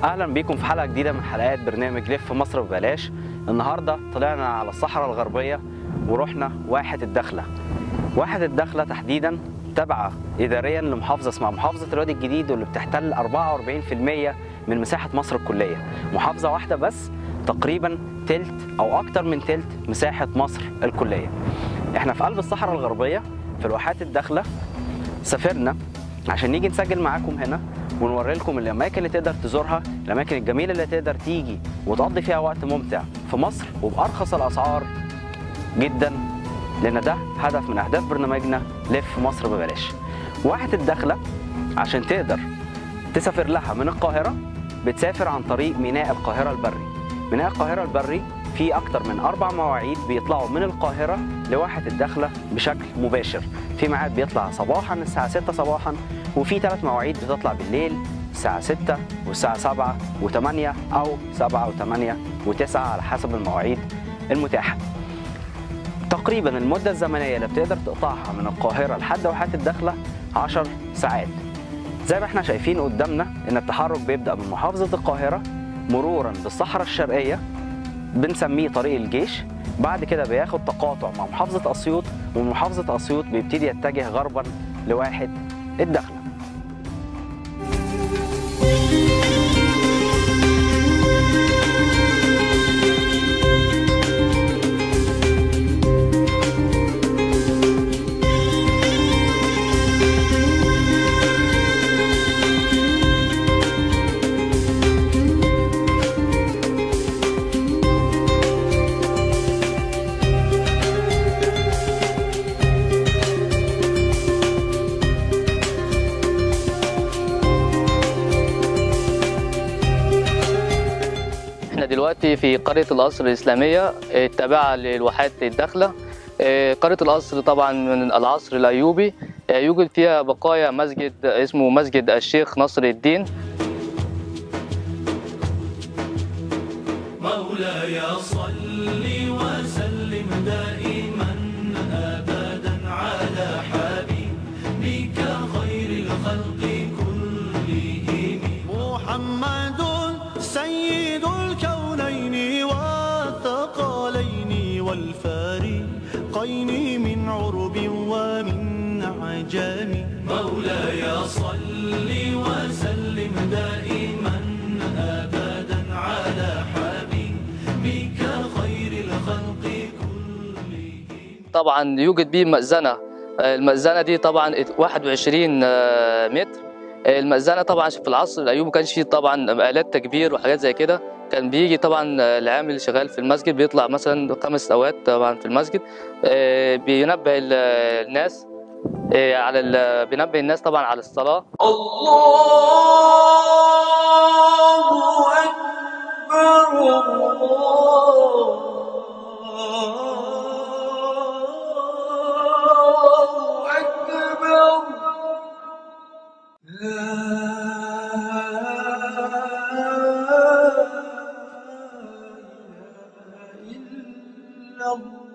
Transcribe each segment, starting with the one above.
اهلا بيكم في حلقه جديده من حلقات برنامج لف مصر ببلاش النهارده طلعنا على الصحراء الغربيه ورحنا واحه الدخله واحه الدخله تحديدا تابعه اداريا لمحافظه اسمها محافظه الوادي الجديد واللي بتحتل 44% من مساحه مصر الكليه محافظه واحده بس تقريبا تلت او اكتر من تلت مساحه مصر الكليه احنا في قلب الصحراء الغربيه في الواحات الداخله سافرنا عشان نيجي نسجل معاكم هنا ونوري لكم الاماكن اللي تقدر تزورها الاماكن الجميله اللي تقدر تيجي وتقضي فيها وقت ممتع في مصر وبارخص الاسعار جدا لان ده هدف من اهداف برنامجنا لف مصر ببلاش واحة الدخله عشان تقدر تسافر لها من القاهره بتسافر عن طريق ميناء القاهره البري ميناء القاهره البري في اكتر من اربع مواعيد بيطلعوا من القاهره لواحه الدخله بشكل مباشر في ميعاد بيطلع صباحا الساعه 6 صباحا وفي ثلاث مواعيد بتطلع بالليل الساعة 6 والساعة 7 و8 أو 7 و8 و9 على حسب المواعيد المتاحة. تقريبا المدة الزمنية اللي بتقدر تقطعها من القاهرة لحد واحات الدخلة 10 ساعات. زي ما احنا شايفين قدامنا إن التحرك بيبدأ من محافظة القاهرة مرورا بالصحراء الشرقية بنسميه طريق الجيش بعد كده بياخد تقاطع مع محافظة أسيوط ومن محافظة أسيوط بيبتدي يتجه غربا لواحد الدخلة احنا دلوقتي في قرية القصر الإسلامية آه، التابعة للواحات الداخلة آه، قرية القصر طبعا من العصر الأيوبي آه، يوجد فيها بقايا مسجد اسمه مسجد الشيخ نصر الدين مولاي صل وسلم دائما ابدا على حبيبك خير الخلق كلهم محمد سيد الكونين والثقلين والفارقين من عرب ومن عجم مولاي صل وسلم دائما ابدا على حبيبك خير الخلق كلهم طبعا يوجد به مأذنة آه، المأذنة دي طبعا 21 آه، متر آه، المأذنة طبعا في العصر الأيوبي ما كانش فيه طبعا آلات تكبير وحاجات زي كده كان بيجي طبعا آه، العامل اللي شغال في المسجد بيطلع مثلا خمس أوقات طبعا في المسجد آه، بينبه ال- الناس آه، على ال- بينبه الناس طبعا على الصلاة الله أكبر الله أكبر لا إله إلا الله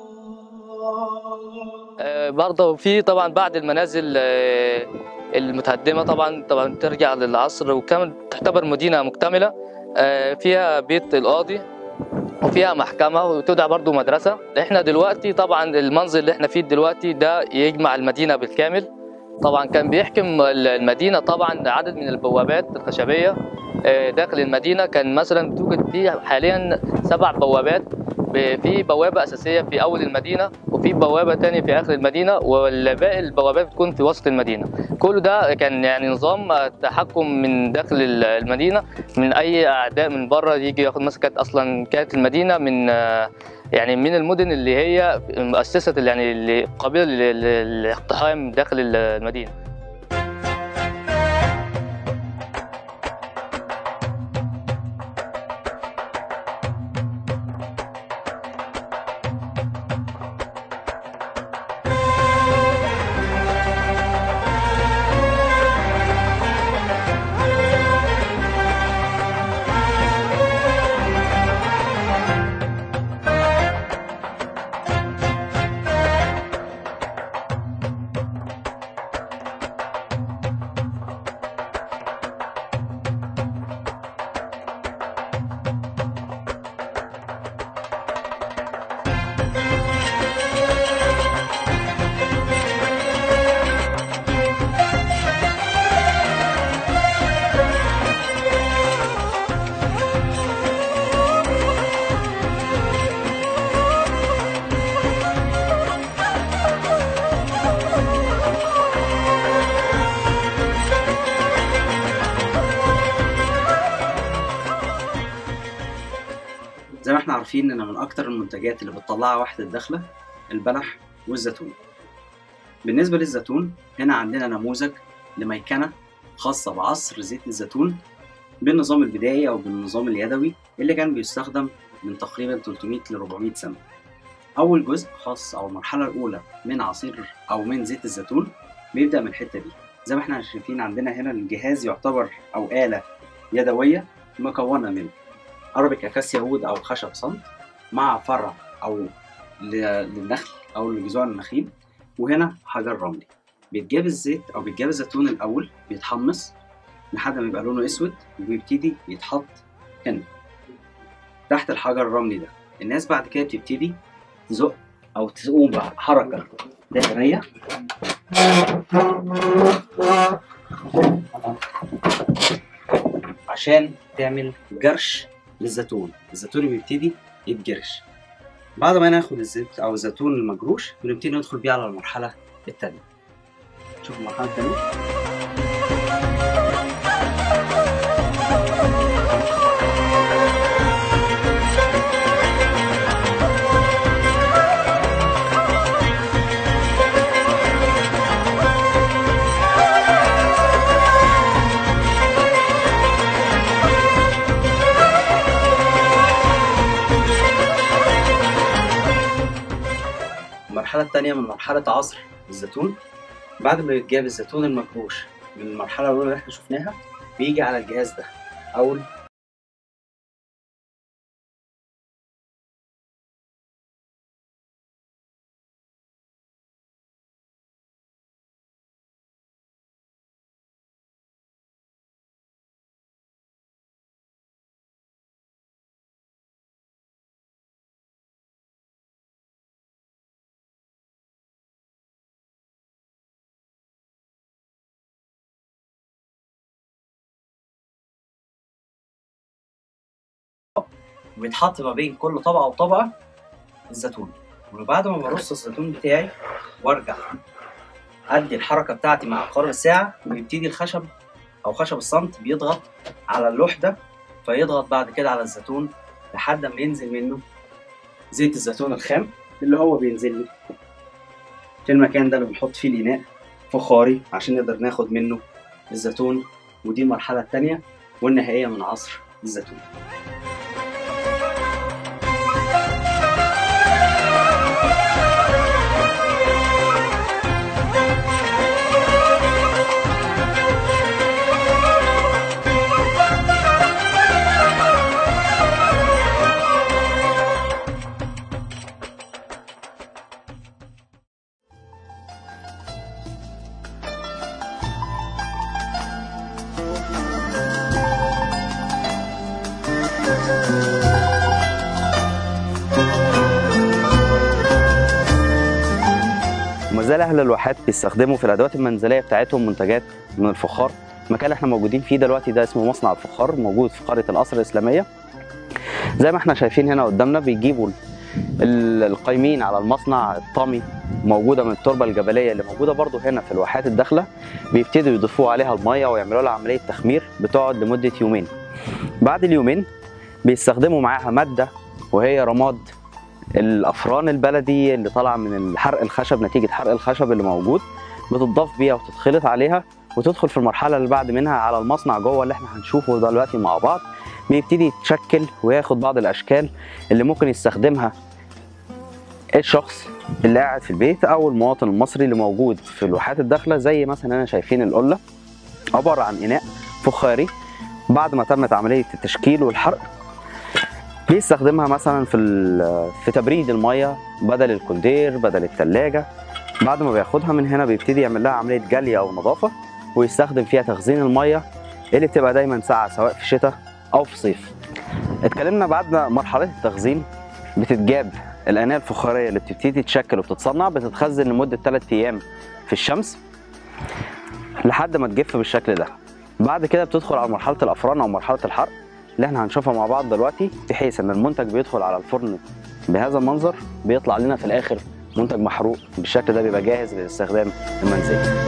آه، برضه في طبعا بعد المنازل آه، المتهدمه طبعا طبعا ترجع للعصر وكمان تعتبر مدينه مكتمله آه، فيها بيت القاضي وفيها محكمه وتدعى برضه مدرسه احنا دلوقتي طبعا المنظر اللي احنا فيه دلوقتي ده يجمع المدينه بالكامل طبعا كان بيحكم المدينه طبعا عدد من البوابات الخشبيه آه، داخل المدينه كان مثلا توجد فيه حاليا سبع بوابات ب- في بوابه اساسيه في اول المدينه وفي بوابه تانية في اخر المدينه والباقي البوابات بتكون في وسط المدينه كل ده كان يعني نظام تحكم من داخل ال- المدينه من اي اعداء من بره يجي ياخد مثلا كانت اصلا كانت المدينه من آه، يعني من المدن اللي هي مؤسسه يعني اللي قابله لل- للاقتحام داخل المدينه احنا عارفين ان من اكتر المنتجات اللي بتطلعها وحدة الدخلة البلح والزيتون بالنسبة للزيتون هنا عندنا نموذج لميكنة خاصة بعصر زيت الزيتون بالنظام البدائي أو بالنظام اليدوي اللي كان بيستخدم من تقريبا 300 ل 400 سنة أول جزء خاص أو المرحلة الأولى من عصير أو من زيت الزيتون بيبدأ من الحتة دي زي ما احنا شايفين عندنا هنا الجهاز يعتبر أو آلة يدوية مكونة من أرابيك أكاسيا وود أو خشب صمت مع فرع أو ل- للنخل أو لجذوع النخيل وهنا حجر رملي بيتجاب الزيت أو بيتجاب الزيتون الأول بيتحمص لحد ما يبقى لونه أسود وبيبتدي يتحط هنا تحت الحجر الرملي ده الناس بعد كده بتبتدي تزق أو تقوم بحركة دائرية عشان تعمل جرش للزيتون الزيتون بيبتدي يتجرش بعد ما ناخد الزيت او الزيتون المجروش بنبتدي ندخل بيه على المرحله الثانيه شوف المرحله الثانيه المرحله الثانيه من مرحله عصر الزيتون بعد ما يتجاب الزيتون المجروش من المرحله الاولى اللي احنا شفناها بيجي على الجهاز ده او بيتحط ما بين كل طبقه وطبقه الزيتون وبعد ما برص الزيتون بتاعي وارجع ادي الحركه بتاعتي مع عقار الساعه ويبتدي الخشب او خشب الصمت بيضغط على اللوح ده فيضغط بعد كده على الزيتون لحد ما ينزل منه زيت الزيتون الخام اللي هو بينزل لي في المكان ده اللي بنحط فيه الاناء فخاري عشان نقدر ناخد منه الزيتون ودي المرحله الثانيه والنهائيه من عصر الزيتون وما زال اهل الواحات بيستخدموا في الادوات المنزليه بتاعتهم منتجات من الفخار المكان اللي احنا موجودين فيه دلوقتي ده اسمه مصنع الفخار موجود في قريه القصر الاسلاميه زي ما احنا شايفين هنا قدامنا بيجيبوا ال- القايمين على المصنع الطامي موجوده من التربه الجبليه اللي موجوده برضو هنا في الواحات الداخله بيبتدوا يضيفوا عليها الميه ويعملوا لها عمليه تخمير بتقعد لمده يومين بعد اليومين بيستخدموا معاها ماده وهي رماد الافران البلدي اللي طالعه من حرق الخشب نتيجه حرق الخشب اللي موجود بتضاف بيها وتتخلط عليها وتدخل في المرحله اللي بعد منها على المصنع جوه اللي احنا هنشوفه دلوقتي مع بعض بيبتدي يتشكل وياخد بعض الاشكال اللي ممكن يستخدمها الشخص اللي قاعد في البيت او المواطن المصري اللي موجود في الواحات الداخله زي مثلا هنا شايفين القله عباره عن اناء فخاري بعد ما تمت عمليه التشكيل والحرق بيستخدمها مثلا في ال- في تبريد الميه بدل الكولدير بدل الثلاجه بعد ما بياخدها من هنا بيبتدي يعمل لها عمليه جلي او نظافه ويستخدم فيها تخزين الميه اللي بتبقى دايما ساقعه سواء في شتاء او في صيف اتكلمنا بعد مرحله التخزين بتتجاب الاناء الفخاريه اللي بتبتدي تتشكل وبتتصنع بتتخزن لمده 3 ايام في الشمس لحد ما تجف بالشكل ده بعد كده بتدخل على مرحله الافران او مرحله الحرق اللي احنا هنشوفها مع بعض دلوقتي بحيث ان المنتج بيدخل على الفرن بهذا المنظر بيطلع لنا في الاخر منتج محروق بالشكل ده بيبقى جاهز للاستخدام المنزلي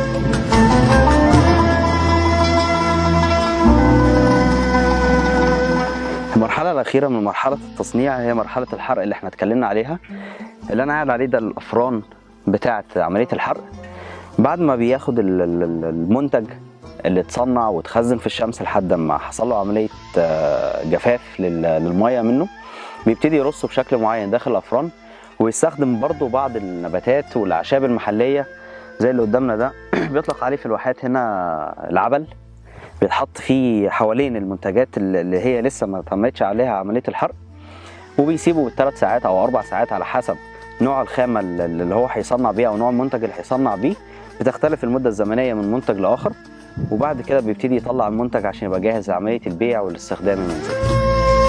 المرحلة الاخيره من مرحله التصنيع هي مرحله الحرق اللي احنا اتكلمنا عليها اللي انا قاعد عليه ده الافران بتاعه عمليه الحرق بعد ما بياخد ال- ال- ال- المنتج اللي اتصنع واتخزن في الشمس لحد ما حصل له عمليه آه، جفاف لل- للميه منه بيبتدي يرصه بشكل معين داخل الافران ويستخدم برضه بعض النباتات والاعشاب المحليه زي اللي قدامنا ده بيطلق عليه في الواحات هنا العبل بيتحط فيه حوالين المنتجات اللي اللي هي لسه ما تمتش عليها عمليه الحرق وبيسيبه بالثلاث ساعات او اربع ساعات على حسب نوع الخامه اللي اللي هو هيصنع بيها او نوع المنتج اللي هيصنع بيه بتختلف المده الزمنيه من منتج لاخر وبعد كده بيبتدي يطلع المنتج عشان يبقى جاهز لعمليه البيع والاستخدام المنزلي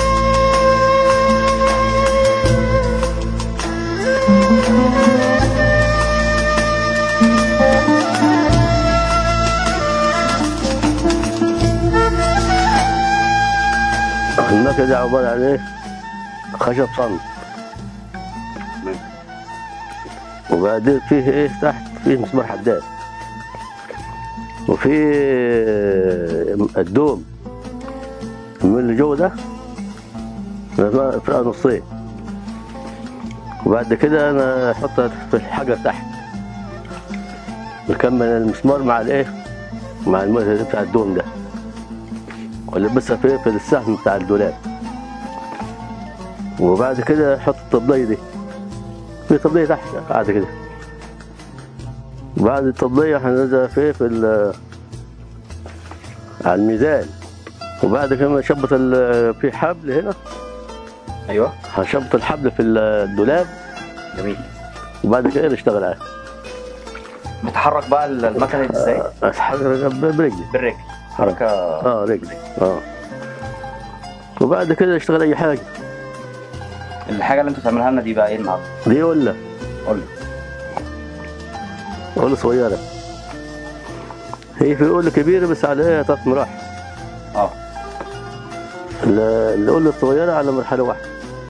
المكنة دي عبارة عن ايه؟ خشب صمت وبعدين فيه ايه تحت فيه مسمار حداد وفيه الدوم من اللي جوه ده في نصين وبعد كده انا احطها في الحجر تحت بكمل المسمار مع الايه مع الم- بتاع الدوم ده ولبسها في في السهم بتاع الدولاب وبعد كده احط الطبلية دي في طبلية تحت قاعدة كده بعد الطبلية هننزل في في ال- على الميزان وبعد كده شبط ال- في حبل هنا ايوه هشبط الحبل في الدولاب جميل وبعد كده نشتغل عليه بتحرك بقى المكنه دي ازاي اتحرك برجلي بالرجل حركه اه رجلي اه وبعد كده اشتغل اي حاجه الحاجه اللي انتوا بتعملها لنا دي بقى ايه النهارده دي ولا قول لي ولا صغيره هي في قله كبيره بس عليها ثلاث مراحل اه ال- القله الصغيره على مرحله واحده